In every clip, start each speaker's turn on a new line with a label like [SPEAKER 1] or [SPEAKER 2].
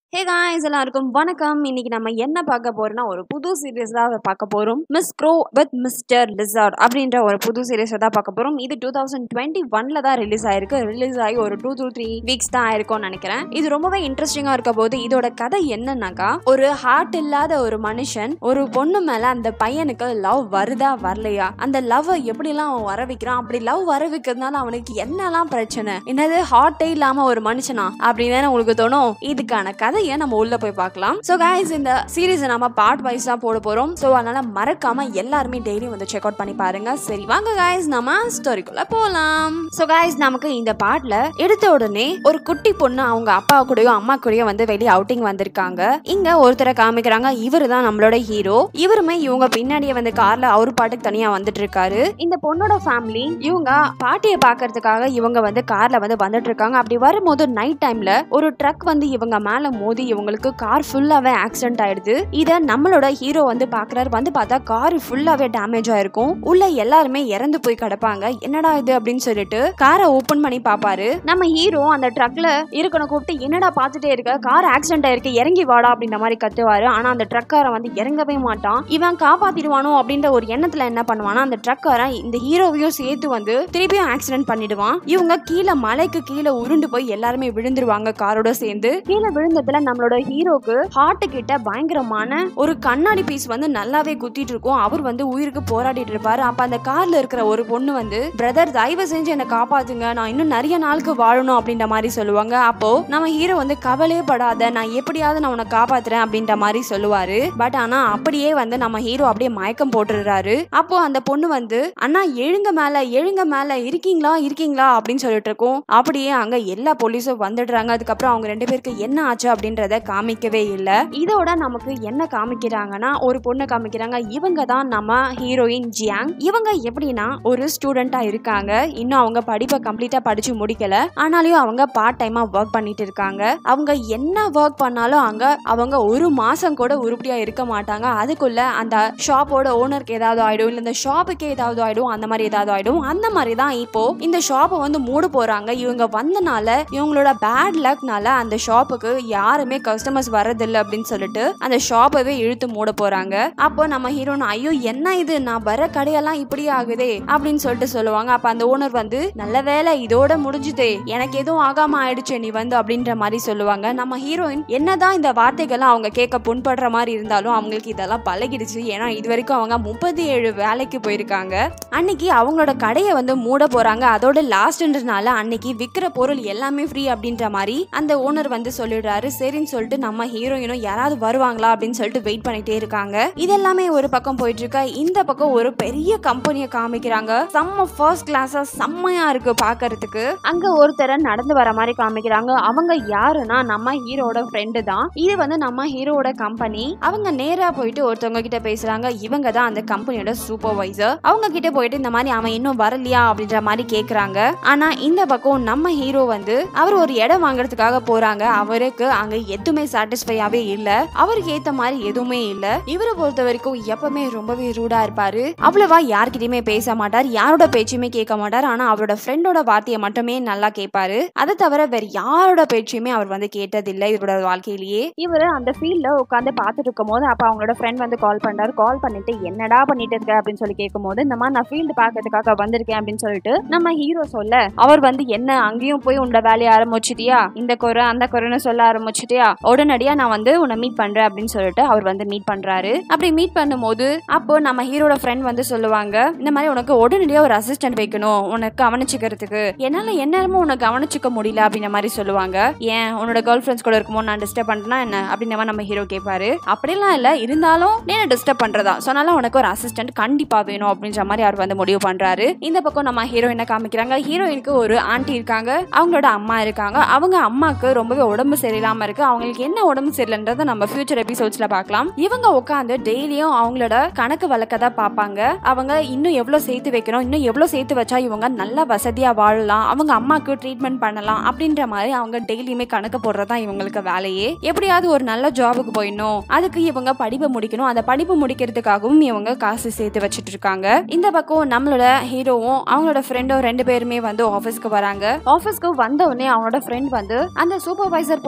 [SPEAKER 1] hey guys எல்லாருக்கும் வணக்கம் இன்னைக்கு நம்ம என்ன பார்க்க போறோம்னா ஒரு புது சீரியஸ் தான் பார்க்க போறோம் Miss Crow with Mister Lizard அப்படின்ற ஒரு புது சீரியஸ் தான் பார்க்க போறோம் இது டூ தௌசண்ட் டுவெண்ட்டி ஒன்ல தான் ரிலீஸ் ஆயிருக்கு ரிலீஸ் ஆகி ஒரு டூ டூ த்ரீ வீக்ஸ் தான் ஆயிருக்கும்னு நினைக்கிறேன் இது ரொம்பவே இன்ட்ரெஸ்டிங்கா இருக்க போது இதோட கதை என்னன்னாக்கா ஒரு ஹார்ட் இல்லாத ஒரு மனுஷன் ஒரு பொண்ணு மேல அந்த பையனுக்கு லவ் வருதா வரலையா அந்த லவ் எப்படிலாம் அவன் வர வைக்கிறான் அப்படி லவ் வர வைக்கிறதுனால அவனுக்கு என்னெல்லாம் பிரச்சனை என்னது ஹார்ட்டே இல்லாம ஒரு மனுஷனா அப்படின்னு உங்களுக்கு தோணும் இதுக்கான கதையை நம்ம உள்ள போய் பார்க்கலாம் ஸோ guys இந்த சீரீஸ் நம்ம பார்ட் வைஸ் தான் போட போறோம் ஸோ அதனால மறக்காம எல்லாருமே டெய்லி வந்து செக் அவுட் பண்ணி பாருங்க சரி வாங்க guys நம்ம ஸ்டோரிக்குள்ள போலாம் ஸோ guys நமக்கு இந்த பார்ட்ல எடுத்த உடனே ஒரு குட்டி பொண்ணு அவங்க அப்பா கூடயும் அம்மா கூடயும் வந்து வெளியே அவுட்டிங் வந்திருக்காங்க இங்க ஒருத்தரை காமிக்கிறாங்க இவரு தான் நம்மளோட ஹீரோ இவருமே இவங்க பின்னாடியே வந்து கார்ல அவர் பாட்டுக்கு தனியா வந்துட்டு இருக்காரு இந்த பொண்ணோட ஃபேமிலி இவங்க பாட்டியை பாக்குறதுக்காக இவங்க வந்து கார்ல வந்து வந்துட்டு இருக்காங்க அப்படி வரும்போது நைட் டைம்ல ஒரு ட்ரக் வந்து இவங்க மேல மோதி இவங்களுக்கு கார் ஃபுல்லாவே ஆக்சிடென்ட் ஆயிடுது இத நம்மளோட ஹீரோ வந்து பாக்குறாரு வந்து பார்த்தா கார் ஃபுல்லாவே டேமேஜ் ஆயிருக்கும் உள்ள எல்லாருமே இறந்து போய் கிடப்பாங்க என்னடா இது அப்படின்னு சொல்லிட்டு காரை ஓபன் பண்ணி பாப்பாரு நம்ம ஹீரோ அந்த ட்ரக்ல இருக்கணும் கூப்பிட்டு என்னடா பார்த்துட்டே இருக்க கார் ஆக்சிடென்ட் ஆயிருக்கு இறங்கி வாடா அப்படின்ற மாதிரி கத்துவாரு ஆனா அந்த ட்ரக்காரன் வந்து இறங்கவே மாட்டான் இவன் காப்பாத்திடுவானோ அப்படின்ற ஒரு எண்ணத்துல என்ன பண்ணுவானா அந்த ட்ரக்காரன் இந்த ஹீரோவையும் சேர்த்து வந்து திருப்பியும் ஆக்சிடென்ட் பண்ணிடுவான் இவங்க கீழே மலைக்கு கீழே உருண்டு போய் எல்லாருமே விழுந்துருவாங்க காரோட சேர்ந்து கீழே விழுந்ததுல நம்மளோட ஹீரோக்கு ஹார்ட் கிட்ட பயங்கரமான ஒரு கண்ணாடி பீஸ் வந்து நல்லாவே குத்திட்டு இருக்கும் அவர் வந்து உயிருக்கு போராடிட்டு இருப்பாரு அப்ப அந்த கார்ல இருக்கிற ஒரு பொண்ணு வந்து பிரதர் தயவு செஞ்சு என்னை காப்பாத்துங்க நான் இன்னும் நிறைய நாளுக்கு வாழணும் அப்படின்ற மாதிரி சொல்லுவாங்க அப்போ நம்ம ஹீரோ வந்து கவலையே படாத நான் எப்படியாவது நான் உன்னை காப்பாத்துறேன் அப்படின்ற மாதிரி சொல்லுவாரு பட் ஆனா அப்படியே வந்து நம்ம ஹீரோ அப்படியே மயக்கம் போட்டுறாரு அப்போ அந்த பொண்ணு வந்து அண்ணா எழுங்க மேல எழுங்க மேல இருக்கீங்களா இருக்கீங்களா அப்படின்னு சொல்லிட்டு இருக்கோம் அப்படியே அங்க எல்லா போலீஸும் வந்துடுறாங்க அதுக்கப்புறம் அவங்க ரெண்டு பேருக்கு என்ன ஆச்சு அப்படின்றத காமிக்கவே இல்ல இதோட நமக்கு என்ன காமிக்கிறாங்கன்னா ஒரு பொண்ணை காமிக்கிறாங்க இவங்க தான் நம்ம ஹீரோயின் ஜியாங் இவங்க எப்படின்னா ஒரு ஸ்டூடெண்டா இருக்காங்க இன்னும் அவங்க படிப்பை கம்ப்ளீட்டா படிச்சு முடிக்கல ஆனாலும் அவங்க பார்ட் டைமா ஒர்க் பண்ணிட்டு இருக்காங்க அவங்க என்ன ஒர்க் பண்ணாலும் அங்க அவங்க ஒரு மாசம் கூட உருப்படியா இருக்க மாட்டாங்க அதுக்குள்ள அந்த ஷாப்போட ஓனருக்கு ஏதாவது ஆயிடும் இல்ல இந்த ஷாப்புக்கு ஏதாவது ஆயிடும் அந்த மாதிரி ஏதாவது ஆயிடும் அந்த மாதிரி தான் இப்போ இந்த ஷாப்பை வந்து மூட போறாங்க இவங்க வந்தனால இவங்களோட பேட் லக்னால அந்த ஷாப்புக்கு யாருமே கஸ்டமர்ஸ் வரதில்லை அப்படின்னு சொல்லிட்டு அந்த ஷாப்பவே இழுத்து மூட போறாங்க அப்போ நம்ம ஹீரோன் ஐயோ என்ன இது நான் வர கடையெல்லாம் இப்படி ஆகுதே அப்படின்னு சொல்லிட்டு சொல்லுவாங்க அப்ப அந்த ஓனர் வந்து நல்ல வேலை இதோட முடிஞ்சுதே எனக்கு எதுவும் ஆகாம ஆயிடுச்சு நீ வந்து அப்படின்ற மாதிரி சொல்லுவாங்க நம்ம ஹீரோயின் என்னதான் இந்த வார்த்தைகள்லாம் அவங்க கேட்க புண்படுற மாதிரி இருந்தாலும் அவங்களுக்கு இதெல்லாம் பழகிடுச்சு ஏன்னா இது வரைக்கும் அவங்க முப்பத்தி ஏழு வேலைக்கு போயிருக்காங்க அன்னைக்கு அவங்களோட கடையை வந்து மூட போறாங்க அதோட லாஸ்ட்ன்றனால அன்னைக்கு விற்கிற பொருள் எல்லாமே ஃப்ரீ அப்படின்ற மாதிரி அந்த ஓனர் வந்து சொல்லிடுறாரு சரின்னு சொல்லிட்டு நம்ம ஹீரோயினும் யாராவது வருவாங்களா அப்படின்னு சொல்லிட்டு வெயிட் பண்ணிட்டே இருக்காங்க இதெல்லாமே ஒரு பக்கம் போயிட்டு இருக்க இந்த பக்கம் ஒரு பெரிய கம்பெனியை காமிக்கிறாங்க செம்ம ஃபர்ஸ்ட் கிளாஸா செம்மையா இருக்கு பாக்குறதுக்கு அங்க ஒருத்தரை நடந்து வர மாதிரி காமிக்கிறாங்க அவங்க யாருன்னா நம்ம ஹீரோட ஃப்ரெண்டு தான் இது வந்து நம்ம ஹீரோட கம்பெனி அவங்க நேரா போயிட்டு ஒருத்தவங்க கிட்ட பேசுறாங்க இவங்க தான் அந்த கம்பெனியோட சூப்பர்வைசர் அவங்க கிட்ட போயிட்டு இந்த மாதிரி அவன் இன்னும் வரலையா அப்படின்ற மாதிரி கேக்குறாங்க ஆனா இந்த பக்கம் நம்ம ஹீரோ வந்து அவர் ஒரு இடம் வாங்குறதுக்காக போறாங்க அவருக்கு அங்க எதுவுமே சாட்டிஸ்ஃபையாவே இல்ல அவருக்கு ஏத்த மாதிரி எதுவுமே இல்ல இவரை பொறுத்த வரைக்கும் எப்பவுமே ரொம்பவே ரூடா இருப்பாரு அவ்வளவா யார்கிட்டயுமே பேச மாட்டார் யாரோட பேச்சுமே கேட்க மாட்டார் ஆனா அவரோட ஃப்ரெண்டோட வார்த்தையை மட்டுமே நல்லா கேட்பாரு அதை தவிர வேற யாரோட பேச்சையுமே அவர் வந்து கேட்டதில்லை இவரோட வாழ்க்கையிலேயே இவர் அந்த ஃபீல்ட்ல உட்காந்து பார்த்துட்டு இருக்கும் போது அப்ப அவங்களோட ஃப்ரெண்ட் வந்து கால் பண்றாரு கால் பண்ணிட்டு என்னடா பண்ணிட்டு இருக்க அப்படின்னு சொல்லி கேட்கும்போது இந்த மாதிரி நான் ஃபீல்டு பார்க்கறதுக்காக வந்திருக்கேன் அப்படின்னு சொல்லிட்டு நம்ம ஹீரோ சொல்ல அவர் வந்து என்ன அங்கேயும் போய் உன்னோட வேலையை ஆரம்பிச்சிட்டியா இந்த குறை அந்த குறைன்னு சொல்ல ஆரம்பிச்சிட்டியா உடனடியா நான் வந்து உன்னை மீட் பண்றேன் அப்படின்னு சொல்லிட்டு அவர் வந்து மீட் பண்றாரு அப்படி மீட் பண்ணும்போது அப்போ நம்ம ஹீரோட ஃப்ரெண்ட் வந்து சொல்லுவாங்க இந்த மாதிரி உனக்கு உடனடியா ஒரு அசிஸ்டன்ட் வைக்கணும் உனக்கு கவனிச்சுக்கிறதுக்கு என்னால எந்நேரமும் உன்னை கவனிச்சுக்க முடியல அப்படின்ற மாதிரி சொல்லுவாங்க ஏன் உன்னோட கேர்ள் ஃப்ரெண்ட்ஸ் கூட இருக்கும்போது நான் டிஸ்டர்ப் பண்ணா என்ன அப்படின்ற மாதிரி நம்ம ஹீரோ கேட்பாரு அப்படிலாம் இல்ல இருந்தாலும் நீ என்ன டிஸ்டர்ப் பண்றதா சொன்னாலும் உனக்கு ஒரு அசிஸ்டன்ட் கண்டிப்பா வேணும் அப்படின்ற மாதிரி அவர் வந்து முடிவு பண்றாரு இந்த பக்கம் நம்ம ஹீரோயினை காமிக்கிறாங்க ஹீரோயினுக்கு ஒரு ஆண்டி இருக்காங்க அவங்களோட அம்மா இருக்காங்க அவங்க அம்மாக்கு ரொம்பவே உடம்பு சரியில்லாம இருக்கு அவங்களுக்கு என்ன உடம்பு சரியில்லைன்றத நம்ம ஃபியூச்சர் எபிசோட்ஸ்ல பார்க்கலாம் இவங்க உட்காந்து டெய்லியும் அவங்களோட கணக்கு வழக்க தான் பார்ப்பாங்க அவங்க இன்னும் எவ்வளவு சேர்த்து வைக்கணும் இன்னும் எவ்வளவு சேர்த்து வச்சா இவங்க நல்லா வசதியா வாழலாம் அவங்க அம்மாக்கு ட்ரீட்மெண்ட் பண்ணலாம் அப்படின்ற மாதிரி அவங்க டெய்லியுமே கணக்கு போடுறதா இவங்களுக்கு வேலையே எப்படியாவது ஒரு நல்ல ஜாபுக்கு போயிடணும் அதுக்கு இவங்க படிப்பை முடிக்கணும் அந்த படிப்பு முடிக்கிறதுக்காகவும் இவங்க காசு சேர்த்து வச்சிட்டு இருக்காங்க இந்த பக்கம் நம்மளோட ஹீரோவும் அவங்களோட ஃப்ரெண்டும் ரெண்டு பேருமே வந்து ஆஃபீஸ்க்கு வராங்க ஆஃபீஸ்க்கு வந்த உடனே அவனோட ஃப்ரெண்ட் வந்து அந்த சூப்பர்வைசர் பொண்ணு கிட்ட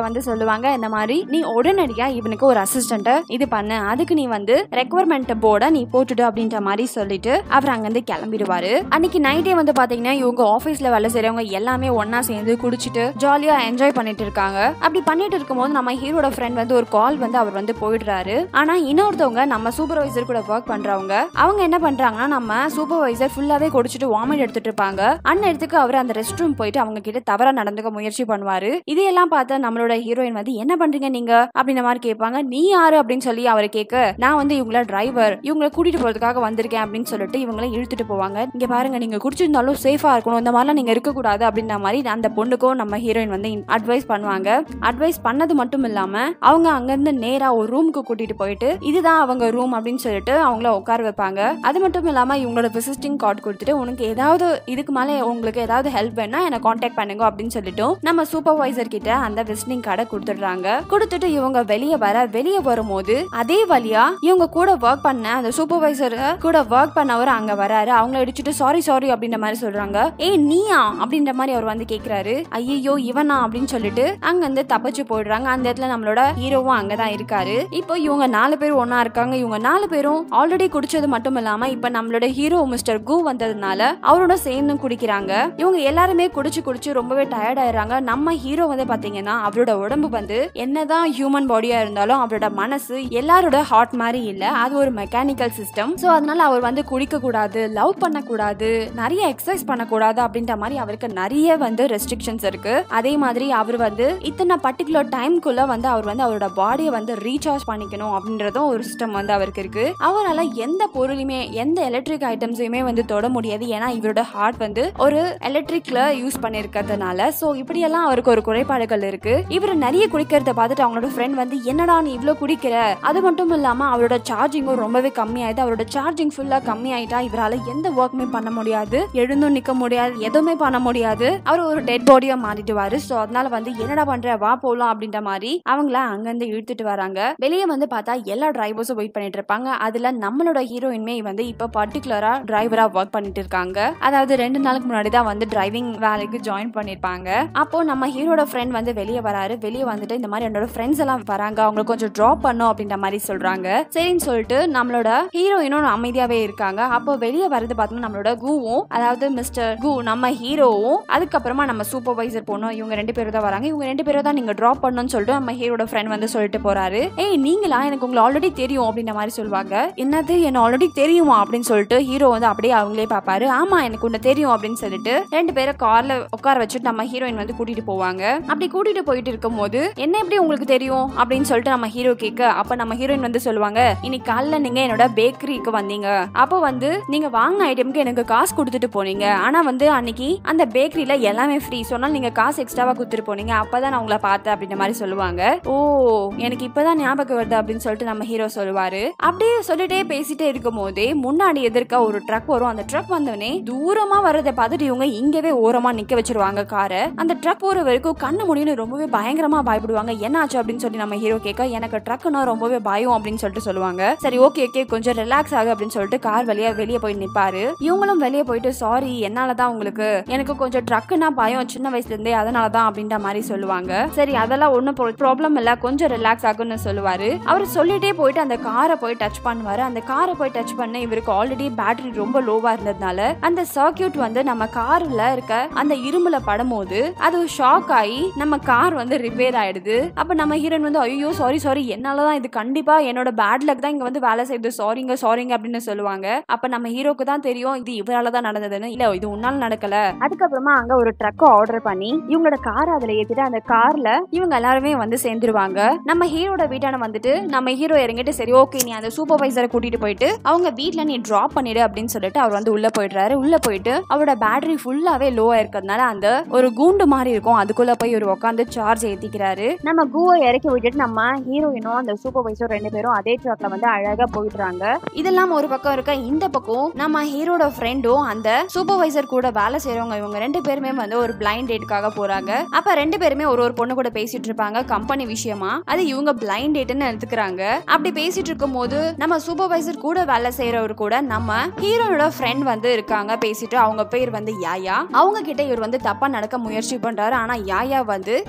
[SPEAKER 1] வந்து சொல்லுவாங்க இந்த மாதிரி நீ உடனடியா இவனுக்கு ஒரு அசிஸ்டன்ட் இது பண்ணு அதுக்கு நீ வந்து ரெக்குவயர்மெண்ட் போர்டை நீ போட்டுடு அப்படின்ற மாதிரி சொல்லிட்டு அவர் அங்கிருந்து கிளம்பிடுவாரு அன்னைக்கு நைட்டே வந்து பாத்தீங்கன்னா இவங்க ஆபீஸ்ல வேலை செய்றவங்க எல்லாமே ஒண்ணா சேர்ந்து குடிச்சிட்டு ஜாலியா என்ஜாய் பண்ணிட்டு இருக்காங்க அப்படி பண்ணிட்டு இருக்கும்போது நம்ம ஹீரோட ஃப்ரெண்ட் வந்து ஒரு கால் வந்து அவர் வந்து போயிடுறாரு ஆனா இன்னொருத்தவங்க நம்ம சூப்பர்வைசர் கூட ஒர்க் பண்றவங்க அவங்க என்ன பண்றாங்கன்னா நம்ம சூப்பர்வைசர் ஃபுல்லாவே குடிச்சிட்டு வாமிட் எடுத்துட்டு இருப்பாங்க அந்நேரத்துக்கு அவர் அந்த ரெஸ்ட் ரூம் போயிட்டு அவங்க கிட்ட தவறா நடந்துக்க முயற்சி பண்ணுவாரு இதையெல்லாம் பார்த்து நம்மளோட ஹீரோயின் வந்து என்ன பண்றீங்க நீங்க அப்படின்ற மாதிரி கேட்பாங்க நீ யாரு அப்படின்னு சொல்லி அவர் கேட்க நான் வந்து இவங்கள டிரைவர் இவங்களை கூட்டிட்டு போறதுக்காக வந்திருக்கேன் அப்படின்னு சொல்லிட்டு இவங்களை இழுத்துட்டு போவாங்க இங்க பாருங்க நீங்க குடிச்சிருந்தாலும் சேஃபா இருக்கணும் இந்த மாதிரிலாம் நீங்க இருக்க கூடாது அப்படின்ற மாதிரி அந்த பொண்ணுக்கும் நம்ம ஹீரோயின் வந்து அட்வைஸ் பண்ணுவாங்க அட்வைஸ் பண்ணது மட்டும் இல்லாம அவங்க அங்கிருந்து நேரா ஒரு ரூமுக்கு கூட்டிட்டு போயிட்டு இதுதான் அவங்க ரூம் அப்படின்னு சொல்லிட்டு அவங்கள உட்கார வைப்பாங்க அது மட்டும் இல்லாம இவங்களோட விசிட்டிங் கார்டு கொடுத்துட்டு உனக்கு ஏதாவது இதுக்கு மேல உங்களுக்கு ஏதாவது ஹெல்ப் வேணா என்ன காண்டாக்ட் பண்ணுங்க அப்படின்னு சொல்லிட்டு நம்ம சூப்பர்வைசர் கிட்ட அந்த விசிட்டிங் கார்டை கொடுத்துடுறாங்க கொடுத்துட்டு இவங்க வெளியே வர வெளியே வரும்போது அதே வழியா இவங்க கூட ஒர்க் பண்ண அந்த சூப்பர்வைசர் கூட ஒர்க் பண்ணவர் அங்க வராரு அவங்கள இடிச்சுட்டு சாரி சாரி அப்படின்ற மாதிரி சொல்றாங்க ஏய் நீயா அப்படின்ற மாதிரி அவர் வந்து கேக்குறாரு ஐயோ இவனா அப்படின்னு சொல்லிட்டு அங்க இருந்து தப்பிச்சு போயிடுறாங்க அந்த இடத்துல நம்மளோட ஹீரோவும் அங்கதான் இருக்காரு இப்போ இவங்க நாலு பேர் ஒண்ணா இருக்காங்க இவங்க நாலு பேரும் ஆல்ரெடி குடிச்சது மட்டும் இல்லாம இப்ப நம்மளோட ஹீரோ மிஸ்டர் கு வந்ததுனால அவரோட சேர்ந்து குடிக்கிறாங்க இவங்க எல்லாருமே குடிச்சு குடிச்சு ரொம்பவே டயர்ட் ஆயிடுறாங்க நம்ம ஹீரோ வந்து பாத்தீங்கன்னா அவரோட உடம்பு வந்து என்னதான் ஹியூமன் பாடியா இருந்தாலும் அவரோட மனசு எல்லாரோட ஹார்ட் மாதிரி இல்ல அது ஒரு மெக்கானிக்கல் சிஸ்டம் சோ அதனால அவர் வந்து குடிக்க கூடாது லவ் பண்ணக்கூடாது நிறைய எக்ஸசைஸ் பண்ணக்கூடாது அப்படின்ற மாதிரி அவருக்கு நிறைய வந்து ரெஸ்ட்ரிக்ஷன்ஸ் இருக்கு அதே மாதிரி அவர் வந்து இத்தனை பர்டிகுலர் டைம்குள்ள வந்து அவர் வந்து அவரோட பாடியை வந்து ரீசார்ஜ் பண்ணிக்கணும் அப்படின்றதும் ஒரு சிஸ்டம் வந்து அவருக்கு இருக்கு அவரால் எந்த பொருளையுமே எந்த எலக்ட்ரிக் ஐட்டம்ஸையுமே வந்து தொட முடியாது ஏன்னா இவரோட ஹார்ட் வந்து ஒரு எலக்ட்ரிக்ல யூஸ் பண்ணிருக்கிறதுனால ஸோ இப்படியெல்லாம் அவருக்கு ஒரு குறைபாடுகள் இருக்கு இவர் நிறைய குடிக்கிறத பார்த்துட்டு அவங்களோட ஃப்ரெண்ட் வந்து என்னடா நீ இவ்வளோ குடிக்கிற அது மட்டும் இல்லாம அவரோட சார்ஜிங்கும் ரொம்பவே கம்மியாயிடுது அவரோட சார்ஜிங் ஃபுல்லா கம்மி ஆயிட்டா இவரால் எந்த ஒர்க்குமே பண்ண முடியாது எழுந்தும் நிக்க முடியாது எதுவுமே பண்ண முடியாது அவர் ஒரு டெட் பாடியா மாறிடுவாரு ஸோ அதனால வந்து என்னடா பண்ற வா போலாம் அப்படின்ற மாதிரி அவங்கள அங்கிருந்து இழுத்துட்டு வராங்க வெளியே வந்து பார்த்தா எல்லா டிரைவர்ஸும் வெயிட் பண்ணிட்டு இருப்பாங்க அதுல நம்மளோட ஹீரோயின்மே வந்து இப்போ பர்டிகுலரா டிரைவரா ஒர்க் பண்ணிட்டு இருக்காங்க அதாவது ரெண்டு நாளுக்கு முன்னாடி தான் வந்து டிரைவிங் வேலைக்கு ஜாயின் பண்ணிருப்பாங்க அப்போ நம்ம ஹீரோட ஃப்ரெண்ட் வந்து வெளியே வராரு வெளியே வந்துட்டு இந்த மாதிரி என்னோட ஃப்ரெண்ட்ஸ் எல்லாம் வராங்க அவங்க கொஞ்சம் ட்ராப் பண்ணும் அப்படின்ற மாதிரி சொல்றாங்க சரின்னு சொல்லிட்டு நம்மளோட ஹீரோயினும் அமைதியாவே இருக்காங்க அப்போ வெளியே வரது பார்த்தோம்னா நம்மளோட கூவும் அதாவது மிஸ்டர் கு நம்ம ஹீரோவும் அதுக்கப்புறமா நம்ம சூப்பர்வைசர் பொண்ணும் இவங்க ரெண்டு பேரும் தான் வராங்க இவங்க ரெண்டு பேரும் தான் நீங்க ட்ராப் பண்ணணும்னு சொல்லிட்டு நம்ம ஹீரோட ஃப்ரெண்ட் வந்து சொல்லிட்டு போறாரு ஏய் நீங்களா எனக்கு உங்களை ஆல்ரெடி தெரியும் அப்படின்ற மாதிரி சொல்லுவாங்க என்னது என்ன ஆல்ரெடி தெரியுமா அப்படின்னு சொல்லிட்டு ஹீரோ வந்து அப்படியே அவங்களே பார்ப்பாரு ஆமா எனக்கு உன்னை தெரியும் அப்படின்னு சொல்லிட்டு ரெண்டு பேரை கார்ல உட்கார வச்சுட்டு நம்ம ஹீரோயின் வந்து கூட்டிட்டு போவாங்க அப்படி கூட்டிட்டு போயிட்டு இருக்கும்போது என்ன எப்படி உங்களுக்கு தெரியும் அப்படின்னு சொல்லிட்டு நம்ம ஹீரோ கேட்க அப்ப நம்ம ஹீரோயின் வந்து சொல்லுவாங்க இன்னைக்கு காலைல நீங்க என்னோட பேக்கரிக்கு வந்தீங்க அப்போ வந்து நீங்க வாங்கின ஐட்டம்க்கு எனக்கு காசு கொடுத்துட்டு போனீங்க ஆனா வந்து அன்னைக்கு அந்த பேக்கரியில எல்லாமே ஃப்ரீ சொன்னால் நீங்க காசு எக்ஸ்ட்ராவா கொடுத்துட்டு போனீங்க அப்பதான் நான் உங்களை பார்த்தேன் அப்படின்ற மாதிரி சொல்லுவாங்க ஓ எனக்கு இப்பதான் ஞாபகம் வருது அப்படின்னு சொல்லிட்டு நம்ம ஹீரோ சொல்லுவாரு அப்படியே சொல்லிட்டே பேசிட்டே இருக்கும் போதே முன்னாடி எதிர்க்க ஒரு ட்ரக் வரும் அந்த ட்ரக் வந்தவனே தூரமா வரதை பார்த்துட்டு இவங்க இங்கவே ஓரமா நிக்க வச்சிருவாங்க காரை அந்த ட்ரக் போற வரைக்கும் கண்ணு முடியும்னு ரொம்பவே பயங்கரமா பயப்படுவாங்க என்னாச்சு அப்படின்னு சொல்லி நம்ம ஹீரோ கேட்க எனக்கு ட்ரக்னா ரொம்பவே பயம் அப்படின்னு சொல்லிட்டு சொல்லுவாங்க சரி ஓகே ஓகே கொஞ்சம் ரிலாக்ஸ் ஆகு அப்படின்னு சொல்லிட்டு கார் வழியா வெளியே போய் நிப்பாரு இவங்களும் வெளியே போயிட்டு சாரி என்னாலதான் உங்களுக்கு எனக்கு கொஞ்சம் ட்ரக்குனா பயம் சின்ன வயசுல இருந்தே அதனாலதான் அப்படின்ற மாதிரி சொல்லுவாங்க சரி அதெல்லாம் ஒன்றும் ப்ராப்ளம் இல்ல கொஞ்சம் ரிலாக்ஸ் ஆகும்னு சொல்லுவாரு அவர் சொல்லிட்டே போயிட்டு அந்த காரை போய் டச் பண்ணுவாரு அந்த காரை போய் டச் பண்ண இவருக்கு ஆல்ரெடி பேட்டரி ரொம்ப லோவா இருந்ததுனால அந்த சர்க்கியூட் வந்து நம்ம கார்ல இருக்க அந்த இரும்புல படும்போது அது ஷாக் ஆகி நம்ம கார் வந்து ரிப்பேர் ஆயிடுது அப்ப நம்ம ஹீரோயின் வந்து ஐயோ சாரி சாரி என்னாலதான் இது கண்டிப்பா என்னோட பேட் லக் தான் இங்க வந்து வேலை செய்யுது சாரிங்க சாரிங்க அப்படின்னு சொல்லுவாங்க அப்ப நம்ம ஹீரோக்கு தான் தெரியும் இது இவரால தான் நடந்ததுன்னு இல்ல இது உன்னால நடக்கல அதுக்கப்புறமா அங்க ஒரு ட்ரக் ஆர்டர் பண்ணி இவங்களோட கார் அதுல ஏத்திட்டு அந்த கார்ல இவங்க எல்லாருமே வந்து சேர்ந்துருவாங்க நம்ம ஹீரோட வீட்டான வந்துட்டு நம்ம ஹீரோ இறங்கிட்டு சரி ஓகே நீ அந்த சூப்பர்வைசரை கூட்டிட்டு போயிட்டு அவங்க வீட்ல நீ டிராப் பண்ணிடு அப்படின்னு சொல்லிட்டு அவர் வந்து உள்ள போயிடுறாரு உள்ள போயிட்டு அவரோட பேட்டரி ஃபுல்லாவே லோவா இருக்கிறதுனால அந்த ஒரு கூண்டு மாதிரி இருக்கும் அதுக்குள்ள போய் ஒரு உட்காந்து சார்ஜ் ஏத்திக்கிறாரு நம்ம கூவை இறக்கி விட்டுட்டு நம்ம ஹீரோயினும் அந்த சூப்பர்வைசர் ரெண்டு பேரும் அதே ட்ரக்ல வந்து அழகா போயிடுறாங்க இதெல்லாம் ஒரு பக்கம் இருக்க இந்த பக்கம் நம்ம ஹீரோட ஃப்ரெண்டும் அந்த சூப்பர்வைசர் கூட வேலை செய்றவங்க இவங்க ரெண்டு பேருமே வந்து ஒரு பிளைண்ட் டேட்டுக்காக போறாங்க அப்ப ரெண்டு பேருமே ஒரு ஒரு பொண்ணு கூட பேசிட்டு இருப்பாங்க கம்பெனி விஷயமா அது இவங்க பிளைண்ட் டேட்னு எடுத்துக்கிறாங்க அப்படி பேசிட்டு இருக்கும் போது நம்ம சூப்பர்வைசர் கூட வேலை செய்யறவர் கூட நம்ம ஹீரோனோட ஃப்ரெண்ட் வந்து இருக்காங்க பேசிட்டு அவங்க பேர் வந்து யாயா அவங்க கிட்ட இவர் வந்து தப்பா நடக்க முயற்சி பண்றாரு ஆனா யாயா வந்து யாரை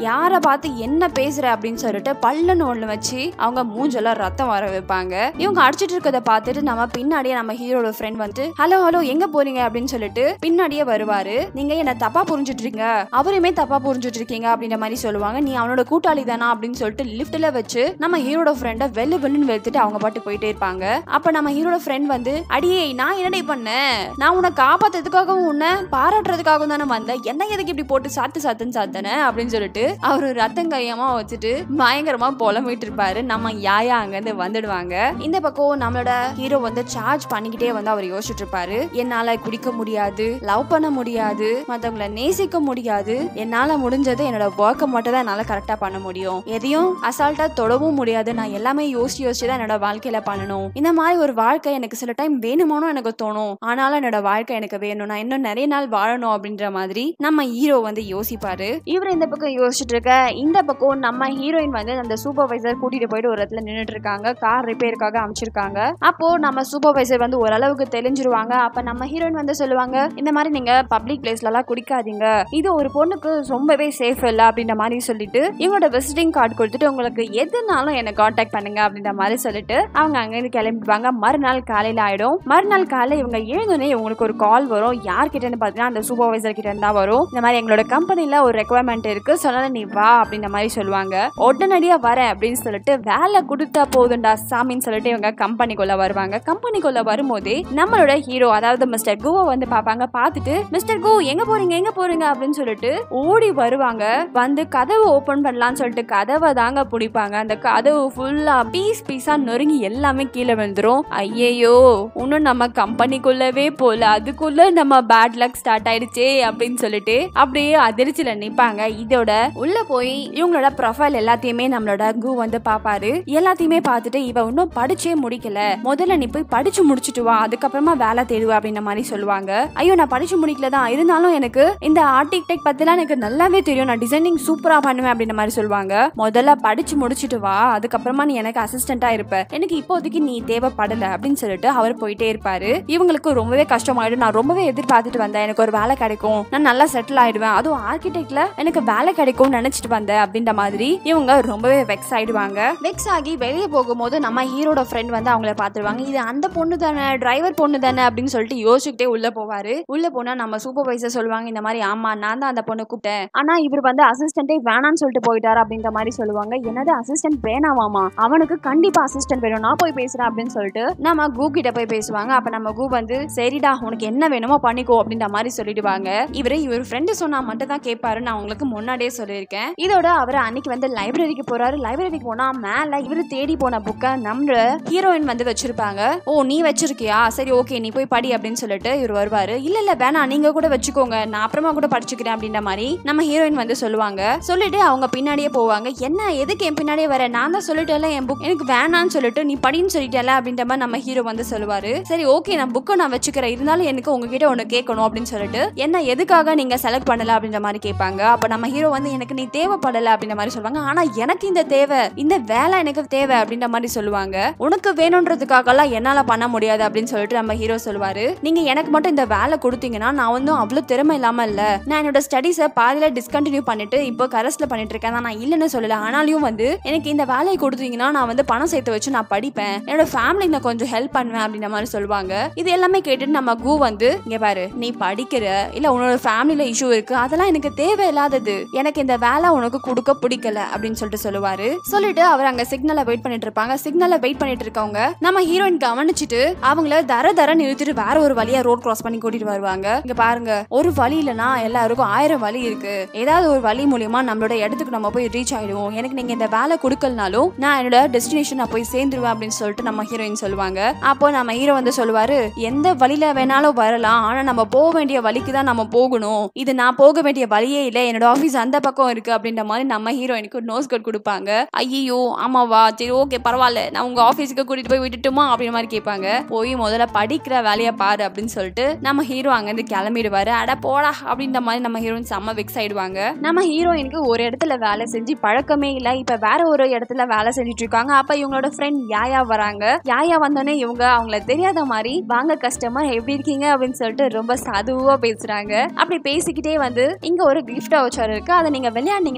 [SPEAKER 1] பார்த்து என்ன பேசுற அப்படின்னு சொல்லிட்டு பல்லுன்னு ஒண்ணு வச்சு அவங்க மூஞ்செல்லாம் ரத்தம் வர வைப்பாங்க இவங்க அடிச்சிட்டு இருக்கத பார்த்துட்டு நம்ம பின்னாடியே நம்ம ஹீரோட ஃப்ரெண்ட் வந்து ஹலோ ஹலோ எங்க போறீங்க அப்படின்னு சொல்லிட்டு பின்னாடியே வருவாரு நீங்க என்ன தப்பா புரிஞ்சுட்டு இருக்கீங்க அவரையுமே தப்பா புரிஞ்சுட்டு இருக்கீங்க அப்படின்ற மாதிரி சொல்லுவாங்க நீ அவனோட கூட்டாளி தானா அப்படின்னு சொல்லிட்டு லிஃப்ட்ல வச்சு நம்ம ஹீரோட ஃப்ரெண்ட வெள்ளு வெள்ளுன்னு வெளுத்துட்டு அவங்க பாட்டு போயிட்டே இருப்பாங்க அப்ப நம்ம ஹீரோட ஃப்ரெண்ட் வந்து அடியே நான் என்னடி பண்ணேன் நான் உன்னை காப்பாத்துறதுக்காகவும் உன்னை பாராட்டுறதுக்காகவும் தானே வந்தேன் என்ன எதுக்கு இப்படி போட்டு சாத்து சாத்துன்னு சாத்தன அப்படின்னு சொல்லிட்டு அவரு ரத்தம் கையமா வச்சுட்டு பயங்கரமா புலம்பிட்டு இருப்பாரு நம்ம யாயா அங்க இருந்து வந்துடுவாங்க இந்த பக்கம் நம்மளோட ஹீரோ வந்து சார்ஜ் பண்ணிக்கிட்டே வந்து அவர் யோசிச்சுட்டு இருப்பாரு என்னால குடிக்க முடியாது லவ் பண்ண முடியாது மத்தவங்கள நேசிக்க முடியாது என்னால முடிஞ்சது என்னோட ஒர்க்கை மட்டும் தான் என்னால கரெக்டா பண்ண முடியும் எதையும் அசால்ட்டா தொடவும் முடியாது நான் எல்லாமே யோசிச்சு யோசிச்சு தான் என்னோட வாழ்க்கையில பண்ணணும் இந்த மாதிரி ஒரு வாழ்க்கை எனக்கு சில டைம் வேணுமானோ எனக்கு தோணும் ஆனாலும் என்னோட வாழ்க்கை எனக்கு வேணும் நான் இன்னும் நிறைய நாள் வாழணும் அப்படின்ற மாதிரி நம்ம ஹீரோ வந்து யோசிப்பாரு இவர் இந்த பக்கம் யோசிச்சுட்டு இருக்க இந்த பக்கம் நம்ம ஹீரோயின் வந்து அந்த சூப்பர்வைசர் கூட்டிட்டு போயிட்டு ஒரு இடத்துல நின்னுட்டு இருக்காங்க கார் ரிப்பேருக்காக அமைச்சிருக்காங்க அப்போ நம்ம சூப்பர்வைசர் வந்து ஓரளவுக்கு தெளிஞ்சிருவாங்க அப்ப நம்ம ஹீரோயின் வந்து சொல்லுவாங்க இந்த மாதிரி நீங்க பப்ளிக் பிளேஸ்ல எல்லாம் குடிக்காதீங்க இது ஒரு பொண்ணுக்கு ரொம்பவே சேஃப் இல்ல அப்படின்ற மாதிரி சொல்லிட்டு இவங்களோட விசிட்டிங் கார்டு கொடுத்துட்டு உங்களுக்கு எதுனாலும் என்ன காண்டாக்ட் பண்ணுங்க அப்படின்ற மாதிரி சொல்லிட்டு அவங்க அங்கிருந்து கிளம்பிடுவாங்க மறுநாள் காலையில ஆயிடும் மறுநாள் காலையில இவங்க எழுந்தோடனே இவங்களுக்கு ஒரு கால் வரும் யார்கிட்ட இருந்து பாத்தீங்கன்னா அந்த சூப்பர்வைசர் கிட்ட இருந்தா வரும் இந்த மாதிரி எங்களோட கம்பெனில ஒரு ரெக்குவயர்மெண்ட் இருக்கு சொன்னால நீ வா அப்படின்ற மாதிரி சொல்லுவாங்க உடனடியா வரேன் அப்படின்னு சொல்லிட்டு வேலை கொடுத்தா போதும்டா சாமின்னு சொல்லிட்டு இவங்க கம்பெனிக்குள்ள வருவாங்க கம்பெனிக்குள்ள வரும்போதே நம்மளோட ஹீரோ அதாவது மிஸ்டர் குவை வந்து பாப்பாங்க பார்த்துட்டு மிஸ்டர் கு எங்க போறீங்க எங்க போறீங்க அப்படின்னு சொல்லிட்டு ஓடி வருவாங்க வந்து கதவு ஓபன் பண்ணலாம்னு சொல்லிட்டு கதவை தாங்க பிடிப்பாங்க அந்த கதவு ஃபுல்லா பீஸ் பீஸா நொறுங்கி எல்லாமே கீழே விழுந்துரும் ஐயையோ இன்னும் நம்ம கம்பெனிக்குள்ளவே போல அதுக்குள்ள நம்ம பேட் லக் ஸ்டார்ட் ஆயிடுச்சே அப்படின்னு சொல்லிட்டு அப்படியே அதிர்ச்சியில நிப்பாங்க இதோட உள்ள போய் இவங்களோட ப்ரொஃபைல் எல்லாத்தையுமே நம்மளோட கு வந்து பாப்பாரு எல்லாத்தையுமே பார்த்துட்டு இவ இன்னும் படிச்சே முடிக்கல முதல்ல நீ போய் படிச்சு முடிச்சுட்டு வா அதுக்கப்புறமா வேலை தேடுவா அப்படின்ற மாதிரி சொல்லுவாங்க ஐயோ நான் படிச்சு முடிக்கல தான் இருந்தாலும் எனக்கு இந்த ஆர்டிடெக்ட் பத்திலாம் எனக்கு நல்லாவே தெரியும் நான் டிசைனிங் சூப்பரா பண்ணுவேன் அப்படின்ற மாதிரி சொல்லுவாங்க முதல்ல படிச்சு முடிச்சுட்டு வா அதுக்கப்புறமா நீ எனக்கு அசிஸ்டண்டா இருப்ப எனக்கு இப்போதைக்கு நீ தேவைப்படல அப்படின்னு சொல்லிட்டு அவர் போயிட்டே இருப்பாரு இவங்களுக்கு ரொம்பவே கஷ்டமாயிடும் நான் ரொம்பவே எதிர்பார்த்துட்டு வந்தேன் எனக்கு ஒரு வேலை கிடைக்கும் நான் நல்லா செட்டில் ஆயிடுவேன் அதுவும் ஆர்கிடெக்ட்ல எனக்கு வேலை கிடைக்கும்னு நினைச்சிட்டு வந்தேன் அப்படின்ற மாதிரி இவங்க ரொம்பவே வெக்ஸ் ஆயிடுவாங்க வெக்ஸ் ஆகி வெளியே போகும்போது நம்ம ஹீரோட ஃப்ரெண்ட் வந்து அவங்கள பாத்துருவாங்க இது அந்த பொண்ணு தானே டிரைவர் பொண்ணு தானே அப்படின்னு சொல்லிட்டு யோசிச்சுக்கிட்டே உள்ள போவாரு உள்ள போனா நம்ம சூப்பர்வைசர் சொல்லுவாங்க இந்த மாதிரி ஆமா நான் தான் அந்த பொண்ணை கூப்பிட்டேன் ஆனா இவர் வந்து அசிஸ்டன்டே வேணாம்னு சொல்லிட்டு போயிட்டாரு அப்படின்ற மாதிரி சொல்லுவாங்க என்னது அசிஸ்டன்ட் வேணாமாமா அவனுக்கு கண்டிப்பா அசிஸ்டன்ட் வேணும் நான் போய் பேசுறேன் அப்படின்னு சொல்லிட்டு நம்ம கூ கிட்ட போய் பேசுவாங்க அப்ப நம்ம கூ வந்து சரிடா உனக்கு என்ன வேணுமோ பண்ணிக்கோ அப்படின்ற மாதிரி சொல்லிடுவாங்க இவரு இவர் ஃப்ரெண்டு சொன்னா மட்டும் தான் கேட்பாரு நான் உங்களுக்கு முன்னாடியே சொல்லியிருக்கேன் இதோட அவர் அன்னைக்கு வந்து லைப்ரரிக்கு போறாரு லைப்ரரிக்கு போனா மேல இவரு தேடி போன புக்கை நம்ம ஹீரோயின் வந்து வச்சிருப்பாங்க ஓ நீ வச்சிருக்கியா சரி ஓகே நீ போய் படி அப்படின்னு சொல்லிட்டு இவர் வருவாரு இல்ல இல்ல வேணாம் நீங்க கூட வச்சுக்கோங்க நான் அப்புறமா கூட படிச்சுக்கிறேன் அப்படின்ற மாதிரி நம்ம ஹீரோயின் வந்து சொல்லுவாங்க சொல்லிட்டு அவங்க பின்னாடியே போவாங்க என்ன எதுக்கு என் பின்னாடியே வர நான் தான் சொல்லிட்டேன்ல என் புக் எனக்கு வேணாம்னு சொல்லிட்டு நீ படின்னு சொல்லிட்டேல அப்படின்ற மாதிரி நம்ம ஹீரோ வந்து சொல்லுவாரு சரி ஓகே நான் புக்கை நான் வச்சுக்கிறேன் இருந்தாலும் எனக்கு உங்ககிட்ட ஒன்று கேட்கணும் அப்படின்னு சொல்லிட்டு என்ன எதுக்காக நீங்க செலக்ட் பண்ணல அப்படின்ற மாதிரி கேட்பாங்க அப்ப நம்ம ஹீரோ வந்து எனக்கு நீ தேவைப்படல அப்படின்ற மாதிரி சொல்லுவாங்க ஆனா எனக்கு இந்த தேவை இந்த வேலை எனக்கு தேவை அப்படின்ற மாதிரி சொல்லுவாங்க உனக்கு வேணுன்றதுக்காகலாம் என்னால பண்ண முடியாது அப்படின்னு சொல்லிட்டு நம்ம ஹீரோ சொல்லுவாரு நீங்க எனக்கு மட்டும் இந்த வேலை கொடுத்தீங்கன்னா நான் வந்து அவ்வளவு திறமை இல்லாம இல்ல நான் என்னோட ஸ்டடீஸை பாதியில டிஸ்கண்டினியூ பண்ணிட்டு இப்போ கரஸ்ல பண்ணிட்டு இருக்கேன் நான் இல்லைன்னு சொல்லல ஆனாலும் வந்து எனக்கு இந்த வேலையை கொடுத்தீங்கன்னா நான் வந்து பணம் சேர்த்து வச்சு நான் படிப்பேன் என்னோட ஃபேமிலி நான் கொஞ்சம் ஹெல்ப் பண்ணுவேன் அப்படின்ற மாதிரி சொல்லுவாங்க இது எல்லாமே கேட்டுட்டு நம்ம கூ வந்து இங்க பாரு நீ படிக்கிற இல்ல உன்னோட ஃபேமிலில இஷ்யூ இருக்கு அதெல்லாம் எனக்கு தேவையில்லாதது எனக்கு இந்த வேலை உனக்கு கொடுக்க பிடிக்கல அப்படின்னு சொல்லிட்டு சொல்லுவாரு சொல்லிட்டு அவர் அங்க சிக்னலை வெயிட் பண்ணிட்டு இருப்பாங்க சிக்னலை வெயிட் பண்ணிட்டு இருக்கவங்க நம்ம ஹீரோயின் கவனிச்சுட்டு அவங்கள தர தர நிறுத்திட்டு வேற ஒரு வழியா ரோட் கிராஸ் பண்ணி கூட்டிட்டு வருவாங்க இங்க பாருங்க ஒரு வழி இல்லனா எல்லாருக்கும் ஆயிரம் வழி இருக்கு ஏதாவது ஒரு வழி மூலியமா நம்மளோட இடத்துக்கு நம்ம போய் ரீச் ஆயிடுவோம் எனக்கு நீங்க இந்த வேலை கொடுக்கலனாலும் நான் என்னோட டெஸ்டினேஷன் நான் போய் சேர்ந்துருவேன் அப்படின்னு சொல்லிட்டு நம்ம ஹீரோயின் சொல்லுவாங்க அப்போ நம்ம ஹீரோ வந்து சொல்லுவாரு எந்த வழியில வேணாலும் வரலாம் ஆனா நம்ம போக வேண்டிய வழிக்கு தான் நம்ம போகணும் இது நான் போக வேண்டிய வழியே இல்லை என்னோட ஆஃபீஸ் அந்த பக்கம் இருக்கு அப்படின்ற மாதிரி நம்ம ஹீரோயினுக்கு நோஸ் கட் கொடுப்பாங்க ஐயோ ஆமாவா சரி ஓகே பரவாயில்ல நான் உங்க ஆஃபீஸுக்கு கூட்டிட்டு போய் விட்டுட்டுமா அப்படின்ற மாதிரி கேட்பாங்க போய் முதல்ல படிக்கிற வேலையை பாரு அப்படின்னு சொல்லிட்டு நம்ம ஹீரோ அங்கிருந்து கிளம்பிடுவாரு அட போடா அப்படின்ற மாதிரி நம்ம ஹீரோயின் செம்ம வெக்ஸ் ஆயிடுவாங்க நம்ம ஹீரோயினுக்கு ஒரு இடத்துல வேலை செஞ்சு பழக்கமே இல்லை இப்ப வேற ஒரு இடத்துல வேலை செஞ்சுட்டு இருக்காங்க அப்ப இவங்களோட ஃப்ரெண்ட் யாயா வராங்க யாயா வந்தோடனே இவங்க அவங்கள தெரியாத மாதிரி வாங்க கஸ்டமர் எப்படி இருக்கீங்க அப்படின்னு சொல்லிட்டு ரொம்ப சதுவா பேசுறாங்க அப்படி பேசிக்கிட்டே வந்து இங்க ஒரு கிஃப்ட் வச்சர் இருக்கு அதை நீங்க விளையாடுனீங்கன்னா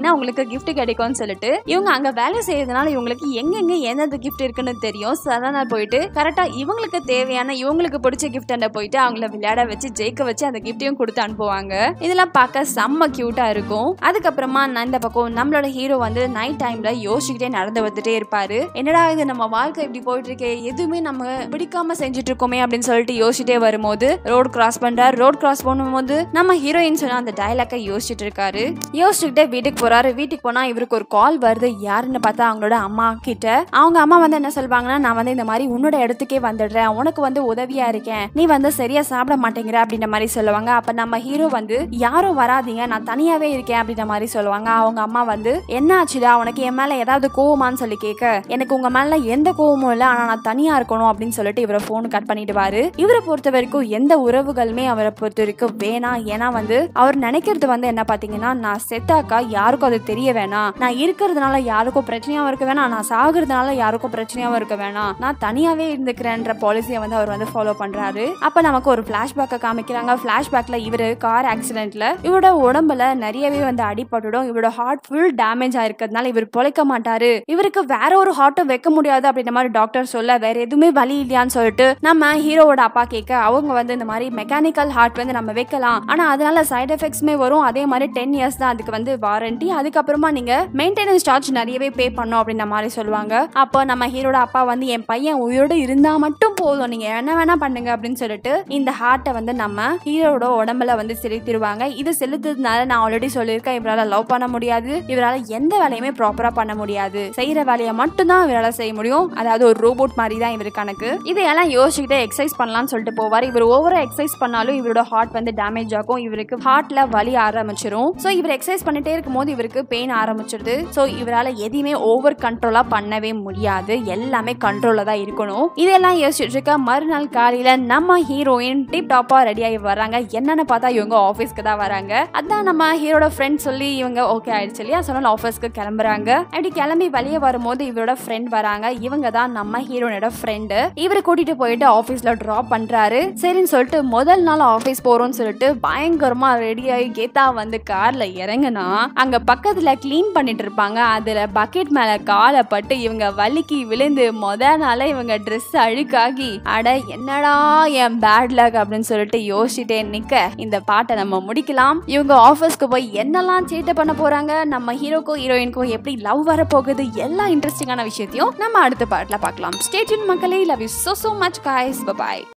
[SPEAKER 2] பண்ணீங்கன்னா உங்களுக்கு gift கிடைக்கும்னு சொல்லிட்டு இவங்க அங்க வேலை செய்யறதுனால இவங்களுக்கு எங்கெங்க எந்தெந்த gift இருக்குன்னு தெரியும் So, அதனால போயிட்டு கரெக்டா இவங்களுக்கு தேவையான இவங்களுக்கு பிடிச்ச gift அண்ட போயிட்டு அவங்கள விளையாட வச்சு ஜெயிக்க வச்சு அந்த கிஃப்டையும் கொடுத்து அனுப்புவாங்க இதெல்லாம் பார்க்க செம்ம கியூட்டா இருக்கும் அதுக்கப்புறமா நான் இந்த பக்கம் நம்மளோட ஹீரோ வந்து நைட் டைம்ல யோசிச்சுக்கிட்டே நடந்து வந்துட்டே இருப்பாரு என்னடா இது நம்ம வாழ்க்கை இப்படி போயிட்டு இருக்கே எதுவுமே நம்ம பிடிக்காம செஞ்சுட்டு இருக்கோமே அப்படின்னு சொல்லிட்டு யோசிச்சுட்டே வரும்போது ரோட் கிராஸ் பண்றாரு ரோட் கிராஸ் பண்ணும்போது நம்ம ஹீரோயின் சொன்ன அந்த டைலாக்கை யோசிச்சுட்டு இருக்காரு யோசிச்சுக்கிட்டே வீட்டுக்கு போறாரு வீட்டுக்கு போனா இவருக்கு ஒரு கால் வருது யாருன்னு பார்த்தா அவங்களோட அம்மா கிட்ட அவங்க அம்மா வந்து என்ன சொல்வாங்கன்னா நான் வந்து இந்த மாதிரி உன்னோட இடத்துக்கே வந்துடுறேன் உனக்கு வந்து உதவியா இருக்கேன் நீ வந்து சரியா சாப்பிட மாட்டேங்கிற அப்படின்ற மாதிரி சொல்லுவாங்க அப்ப நம்ம ஹீரோ வந்து யாரும் வராதீங்க நான் தனியாவே இருக்கேன் அப்படின்ற மாதிரி சொல்லுவாங்க அவங்க அம்மா வந்து என்ன ஆச்சுடா உனக்கு என் மேல ஏதாவது கோவமான்னு சொல்லி கேட்க எனக்கு உங்க மேல எந்த கோவமும் இல்லை ஆனா நான் தனியா இருக்கணும் அப்படின்னு சொல்லிட்டு இவரை போன் கட் பண்ணிடுவாரு இவரை பொறுத்த வரைக்கும் எந்த உறவுகளுமே அவரை பொறுத்த வரைக்கும் வேணாம் ஏன்னா வந்து அவர் நினைக்கிறது வந்து என்ன பாத்தீங்கன்னா நான் செத்தாக்கா யாருக்கும் அது தெரிய வேணாம் நான் இருக்கிறதுனால யாருக்கும் பிரச்சனையாவும் இருக்க வேணாம் நான் சாகுறதுனால யாருக்கும் பிரச்சனையாவும் இருக்க வேணாம் நான் தனியாவே இருந்துக்கிறேன்ற பாலிசியை வந்து அவர் வந்து ஃபாலோ பண்றாரு அப்ப நமக்கு ஒரு பிளாஷ்பேக்கை காமிக்கிறாங்க பிளாஷ்பேக்ல இவரு கார் ஆக்சிடென்ட்ல இவரோட உடம்புல நிறையவே வந்து அடிபட்டுடும் இவரோட ஹார்ட் ஃபுல் டேமேஜ் ஆயிருக்கிறதுனால இவர் பொழைக்க மாட்டாரு இவருக்கு வேற ஒரு ஹார்ட்டும் வைக்க முடியாது அப்படின்ற மாதிரி டாக்டர் சொல்ல வேற எதுவுமே வழி இல்லையான்னு சொல்லிட்டு நம்ம ஹீரோவோட அப்பா கேட்க அவங்க வந்து இந்த மாதிரி மெக்கானிக்கல் ஹார்ட் வந்து நம்ம வைக்கலாம் ஆனா அதனால சைடு எஃபெக்ட்ஸ்மே வரும் அதே மாதிரி டென் இயர்ஸ் தான் அதுக்கு வந்து வாரண்டி அதுக்கப்புறமா நீங்க மெயின்டெனன்ஸ் சார்ஜ் நிறையவே பே பண்ணும் அப்படின்ற மாதிரி சொல்லுவாங்க அப்போ நம்ம ஹீரோட அப்பா வந்து என் பையன் உயிரோடு இருந்தா மட்டும் போதும் நீங்க என்ன வேணா பண்ணுங்க அப்படின்னு சொல்லிட்டு இந்த ஹார்ட்டை வந்து நம்ம ஹீரோட உடம்புல வந்து செலுத்திடுவாங்க இது செலுத்துறதுனால நான் ஆல்ரெடி சொல்லியிருக்கேன் இவரால் லவ் பண்ண முடியாது இவரால் எந்த வேலையுமே ப்ராப்பரா பண்ண முடியாது செய்யற வேலையை மட்டும்தான் இவரால் செய்ய முடியும் அதாவது ஒரு ரோபோட் மாதிரி தான் இவர் கணக்கு இதையெல்லாம் யோசிச்சுக்கிட்டே எக்ஸசைஸ் பண்ணலாம்னு சொல்லிட்டு போவார் இவர் ஓவரா எக்ஸசைஸ் பண்ணாலும் இவரோட ஹார்ட் வந்து டேமேஜ் ஆகும் இவருக்கு ஹார்ட்ல வலி ஆரம்பிச்சிரும் ஸோ இவர் எக்ஸசைஸ் பண்ணிட்டே இருக்கும்போது இவருக்கு பெயின் ஆரம்பிச்சிருது ஸோ இவரால் எதையுமே ஓவர் கண்ட்ரோலா பண்ணவே முடியாது எல்லாமே கண்ட்ரோல்ல தான் இருக்கணும் இதெல்லாம் யோசிச்சுட்டு இருக்க மறுநாள் காலையில நம்ம ஹீரோயின் டிப் டாப்பா ரெடி ஆகி வராங்க என்னன்னு பார்த்தா இவங்க ஆஃபீஸ்க்கு தான் வராங்க அதான் நம்ம ஹீரோட ஃப்ரெண்ட் சொல்லி இவங்க ஓகே ஆயிடுச்சு இல்லையா சொன்னாலும் ஆஃபீஸ்க்கு கிளம்புறாங்க அப்படி கிளம்பி வெளியே வரும்போது இவரோட ஃப்ரெண்ட் வராங்க இவங்க தான் நம்ம ஹீரோனோட ஃப்ரெண்டு இவரை கூட்டிட்டு போயிட்டு ஆஃபீஸ்ல ட்ராப் பண்றாரு சரின்னு சொல்லிட்டு முதல் நாள் ஆஃபீஸ் போறோம்னு சொல்லிட்டு பயங்கரமா ரெடி ஆகி கேத்தா வந்து கார்ல இறங்குனா அங்க பக்கத்துல க்ளீன் பண்ணிட்டு இருப்பாங்க அதுல பக்கெட் மேல காலை பட்டு இவங்க வலிக்கு விழுந்து முத நாள இவங்க ட்ரெஸ் அழுக்காகி அட என்னடா என் பேட் லக் அப்படின்னு சொல்லிட்டு யோசிச்சுட்டே நிக்க இந்த பாட்டை நம்ம முடிக்கலாம் இவங்க ஆஃபீஸ்க்கு போய் என்னெல்லாம் சேட்டை பண்ண போறாங்க நம்ம ஹீரோக்கும் ஹீரோயினுக்கும் எப்படி லவ் வரப்போகுது எல்லா இன்ட்ரெஸ்டிங்கான விஷயத்தையும் நம்ம அடுத்த பாட்டில் பார்க்கலாம் ஸ்டேட்யூன் மக்களே love you so so much guys bye bye